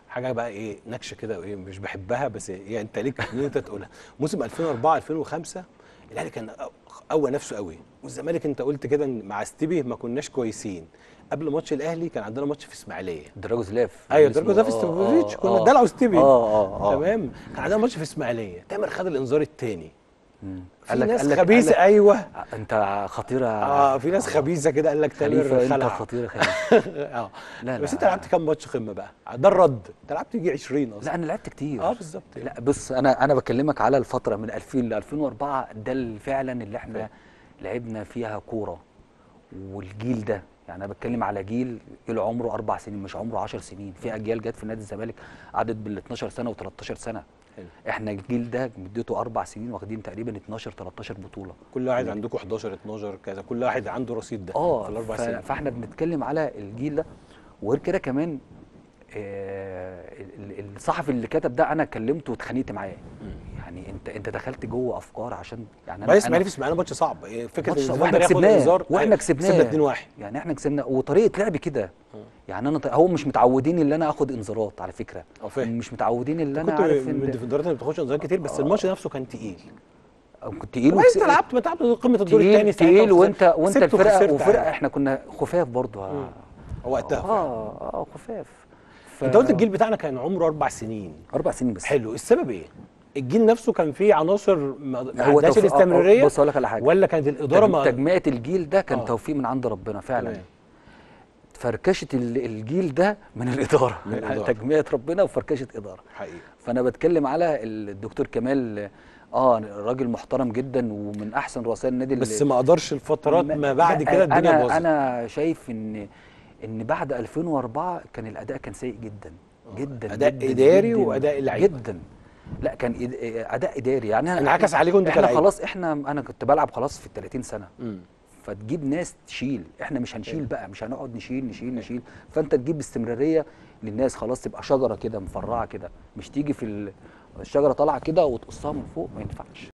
حاجه بقى ايه نكشه كده وايه مش بحبها بس هي انت ليك ان انت تقولها موسم 2004 2005 الاهلي كان قوى نفسه قوي والزمالك انت قلت كده إن مع ستيبي ما كناش كويسين قبل ماتش الاهلي كان عندنا ماتش في اسماعيليه دراجوزلاف ايوه اسمه- درجه ده في آه، ستيفوفيتش آه، كنا آه. دلعوا ستيبي اه اه اه تمام كان عندنا ماتش في اسماعيليه تامر خد الانذار الثاني مم. في ناس خبيثه قال لك- ايوه انت خطيره اه في ناس خبيثه كده قال لك خليفه تامر انت خلع خطيره خليفه اه لا، بس لا. انت لعبت كام ماتش قمه بقى ده الرد انت لعبت يجي 20 اصلا لا انا لعبت كتير اه بالظبط لا بص انا انا بكلمك على الفتره من 2000 ل 2004 ده اللي فعلا اللي احنا لعبنا فيها كوره والجيل ده يعني انا بتكلم على جيل جيل عمره اربع سنين مش عمره 10 سنين في اجيال جت في نادي الزمالك قعدت بال 12 سنه و13 سنه حلو. احنا الجيل ده مدته اربع سنين واخدين تقريبا 12 13 بطوله كل واحد عندكم 11 12 كذا كل واحد عنده رصيد ده اه في الاربع ف- سنين فاحنا بنتكلم على الجيل ده وغير كده كمان آه، ال- ال- الصحفي اللي كتب ده انا كلمته واتخانقت معاه يعني انت انت دخلت جوه افكار عشان يعني بس اسماعيلي في اسماعيلي ماتش صعب إيه فكره ماتش- ان واحنا الزمالك ياخد كسبناه انذار واحنا كسبناه كسبنا 2 1 يعني احنا كسبنا وطريقه لعب كده يعني انا ط- هو مش متعودين ان انا اخد انذارات على فكره اه فاهم مش متعودين ان انا كنت عارف من ان الديفندرات اللي ما بتاخدش انذار كتير بس الماتش نفسه كان تقيل كنت تقيل وانت وكس- لعبت ما لعبت قمه الدور تقيل الثاني تقيل وانت وانت الفرقه وفرقه احنا احنا كنا خفاف برضه مم. وقتها فعلا. اه اه خفاف ف... انت قلت الجيل بتاعنا كان عمره اربع سنين اربع سنين بس حلو السبب ايه؟ الجيل نفسه كان فيه عناصر ما ما هو عندهاش توفيق- آه، آه، الاستمراريه بص اقول لك على حاجه ولا كانت الاداره تج- ما تجميع الجيل ده كان آه. توفيق من عند ربنا فعلا تمام. فركشه ال- الجيل ده من الاداره من الإدارة. تجميع ربنا وفركشه اداره حقيقي فانا بتكلم على الدكتور كمال اه راجل محترم جدا ومن احسن رؤساء النادي اللي- بس ما قدرش الفترات ما بعد لا، كده الدنيا انا باظت انا شايف ان ان بعد 2004 كان الاداء كان سيء جدا جدا أداء جدا إداري جداً وأداء اللعيبة. جدا لا كان إد- اداء اداري يعني أنا- انعكس عليكم انتوا احنا كلاعيبة. خلاص احنا انا كنت بلعب خلاص في ال 30 سنه مم. فتجيب ناس تشيل احنا مش هنشيل بقى مش هنقعد نشيل نشيل نشيل فانت تجيب استمراريه للناس خلاص تبقى شجره كده مفرعه كده مش تيجي في ال- الشجره طالعه كده وتقصها من فوق ما ينفعش